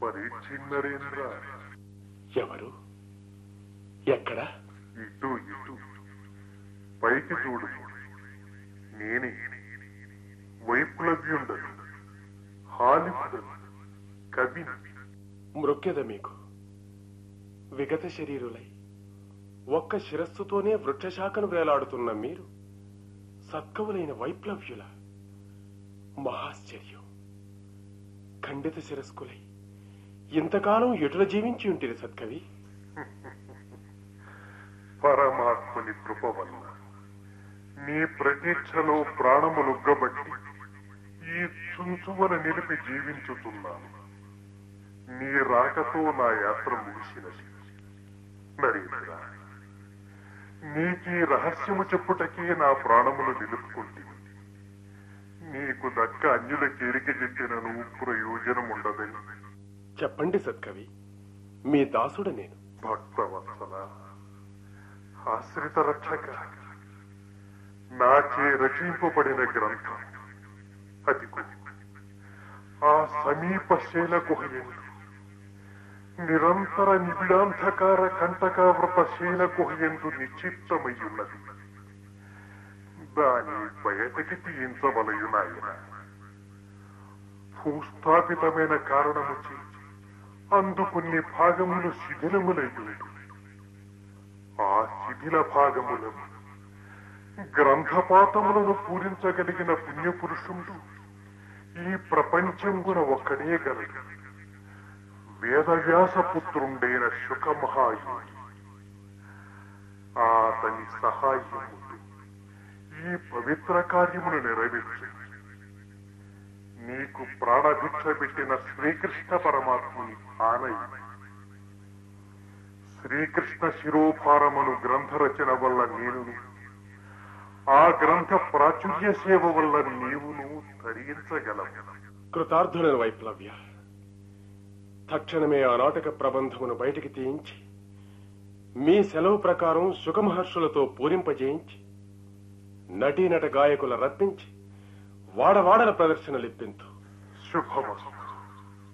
పరీక్షిన్నరేంద్ర ఎవరు ఎక్కడ ఇటు ఇటు పైకి చూడు నేనే వైప్లవ్యుండదు హాలిపుడను కవిని మృక్కెద మీకు విగత శరీరులై ఒక్క శిరస్సుతోనే వృక్షశాఖను వేలాడుతున్న మీరు సత్కవులైన వైప్లవ్యుల మహాశ్చర్యం ఖండిత శిరస్కులై ఇంతకాలం ఎటుల జీవించి ఉంటిరి సత్కవి పరమాత్మని కృప వల్ల నీ ప్రతీక్షలో ప్రాణములుగ్గబట్టి ఈ చుంచువన నిలిపి జీవించుతున్నాను నీ రాకతో నా యాత్ర ముగిసినది నరేంద్ర నీకీ రహస్యము చెప్పుటకే నా ప్రాణములు నిలుపుకుంటుంది నీకు దక్క అన్యుల కేరిక చెప్పినను ప్రయోజనముండదని చెప్పండి సత్కవి మీ దాసుడ నేను భక్తవత్సల ఆశ్రిత రక్షక నాచే రచింపబడిన గ్రంథం అది ఆ సమీప శైల గుహయందు నిరంతర నిబిడాంధకార కంటకావృత శైల గుహయందు నిక్షిప్తమయ్యున్నది దాని బయటకి తీయించవలయునాయన భూస్థాపితమైన కారణము చే అందుకొన్ని భాగములు శిథిలములయ్యుండు ఆ శిథిల భాగములను గ్రంథపాతములను పూరించగలిగిన పుణ్యపురుషుడు ఈ ప్రపంచంగున ఒక్కడే గలడు వేదవ్యాస పుత్రుండైన శుకమహాయుడి అతని సహాయముడు ఈ పవిత్ర కార్యమును నెరవేర్చు నీకు ప్రాణభిక్ష పెట్టిన శ్రీకృష్ణ పరమాత్ముని ఆనయి శ్రీకృష్ణ శిరోభారమును గ్రంథ రచన వల్ల నేనును ఆ గ్రంథ ప్రాచుర్య సేవ వల్ల నీవును తరించగలవు కృతార్థులను వైప్లవ్య తక్షణమే ఆ నాటక ప్రబంధమును బయటికి తీయించి మీ సెలవు ప్రకారం సుఖమహర్షులతో పూరింపజేయించి నటీనట గాయకుల రప్పించి వాడవాడల ప్రదర్శనలిప్పింతు శుభమస్తు